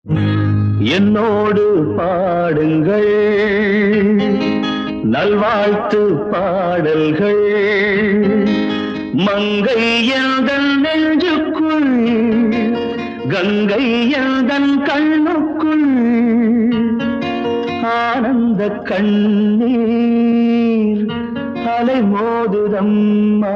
என்னோடு பாடுங்கள் நல்வாழ்த்து பாடல்கள் மங்கை எந்தன் நெஞ்சுக்குள் கங்கை எந்தன் கண்ணுக்குள் ஆனந்த கண்ணீர் அலை மோதுதம்மா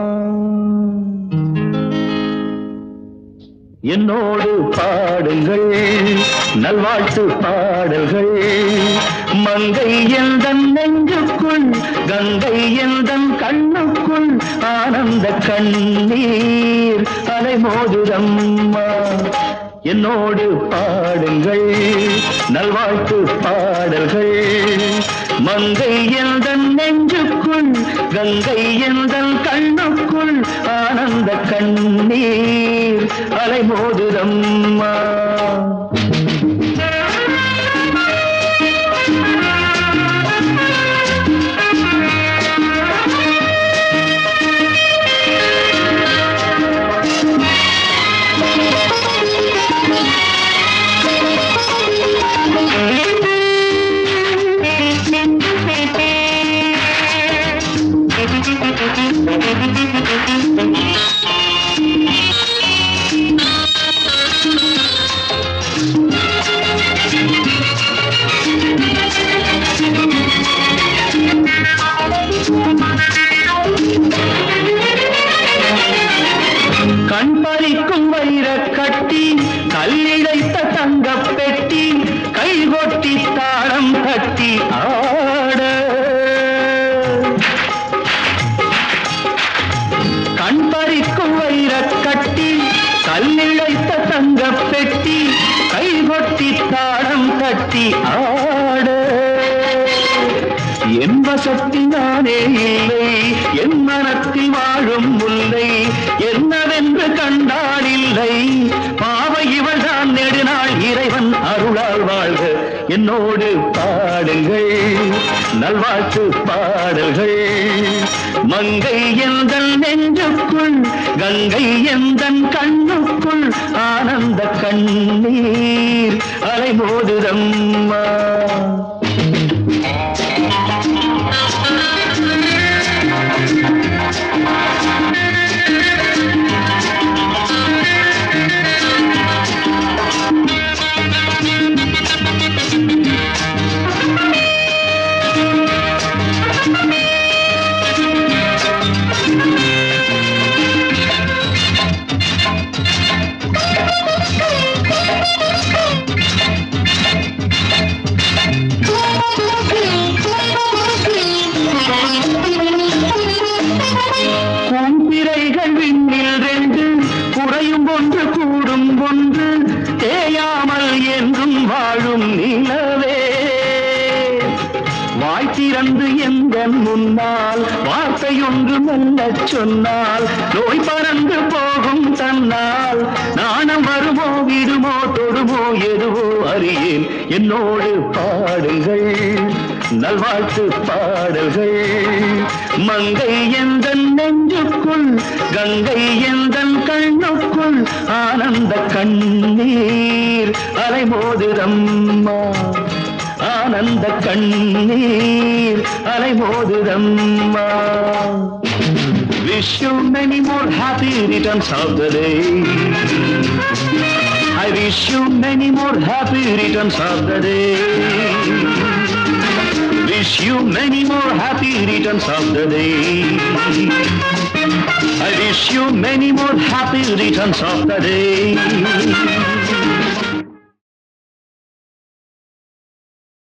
என்னோடு பாடுங்கள் நல்வாழ்த்து பாடல்கள் மங்கை எந்தன் நெஞ்சுக்குள் கங்கை எந்தன் கண்ணுக்குள் ஆனந்த கண்ணீர் அலை மோதுதம்மா என்னோடு பாடுங்கள் நல்வாழ்த்து பாடல்கள் மங்கை எந்தன் நெஞ்சுக்குள் கங்கை எந்தன் கண்ணுக்குள் ஆனந்த கண்ணீர் அலை மோதுதம்மா கண் பறிக்கும் வைர கட்டி கல்லிழைத்த தங்கப் பெட்டி கைகொட்டி தாளம் கட்டி ஆட கண் பறிக்கும் வைர கட்டி கல்லிழைத்த தங்கப் பெட்டி கைகொட்டி தாளம் கட்டி ஆட என் வசத்தி நானே இல்லை என் மனத்தில் வாழும் முல்லை என்னவென்று கண்டால் இல்லை பாவை இவள் தான் நெடுநாள் இறைவன் அருளால் வாழ்க என்னோடு பாடுங்கள் நல்வாழ்த்து பாடல்கள் மங்கை எந்தன் நெஞ்சுக்குள் கங்கை எந்தன் கண்ணுக்குள் ஆனந்த கண்ணீர் அலைமோதுதம்மா கூம்பிரைகள் விண்ணில் ரெண்டு குறையும் ஒன்று கூடும் ஒன்று தேயாமல் என்றும் வாழும் நிலவே வாய் திறந்து எந்த முன்னால் வார்த்தையொன்று மெல்லச் சொன்னால் நோய் பறந்து போகும் தன்னால் நாணம் வருமோ விடுமோ தொடுமோ எதுவோ அறியேன் என்னோடு பாடுங்கள் நல்வாழ்த்து பாடல்கள் மங்கை எந்தன் நெஞ்சுக்குள் கங்கை எந்தன் கண்ணுக்குள் ஆனந்த கண்ணீர் அலைமோதுதம்மா ஆனந்த கண்ணீர் அலைமோதுதம்மா Wish you many more happy returns of the day. I wish you many more happy returns of the day. Wish you many more happy returns of the day. I wish you many more happy returns of the day.